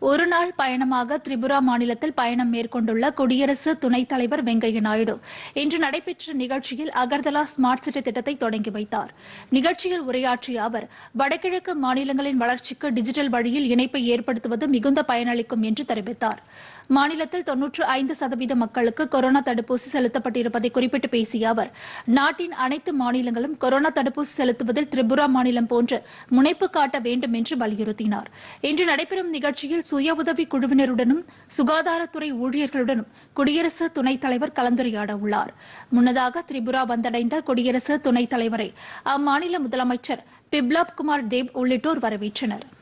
ஒருநாள் பயணமாக திரிபுரா மாநிலத்தில் பயணம் மேற்கொண்டுள்ள குடியரசு துணைத் தலைவர் வெங்கையா நாயுடு இன்று நடைபெற்ற நிகழ்ச்சியில் அகர்தலா ஸ்மார்ட் சிட்டி திட்டத்தை தொடங்கி வைத்தார் நிகழ்ச்சியில் உரையாற்றிய அவர் வடகிழக்கு மாநிலங்களின் வளர்ச்சிக்கு டிஜிட்டல் வழியில் இணைப்பை ஏற்படுத்துவது மிகுந்த பயனளிக்கும் என்று தெரிவித்தார் மாநிலத்தில் தொன்னூற்று ஐந்து சதவீத மக்களுக்கு கொரோனா தடுப்பூசி செலுத்தப்பட்டிருப்பதை குறிப்பிட்டு பேசிய அவர் நாட்டின் அனைத்து மாநிலங்களும் கொரோனா தடுப்பூசி செலுத்துவதில் திரிபுரா மாநிலம் போன்று முனைப்பு காட்ட வேண்டும் என்று வலியுறுத்தினார் இன்று நடைபெறும் நிகழ்ச்சியில் சுய உதவி குழுவினருடனும் சுகாதாரத்துறை ஊழியர்களுடனும் குடியரசு துணைத் தலைவர் கலந்துரையாட உள்ளார் முன்னதாக திரிபுரா வந்தடைந்த குடியரசு துணைத் தலைவரை அம்மாநில முதலமைச்சர் பிப்லாப் குமார் தேப் உள்ளிட்டோர் வரவேற்றனர்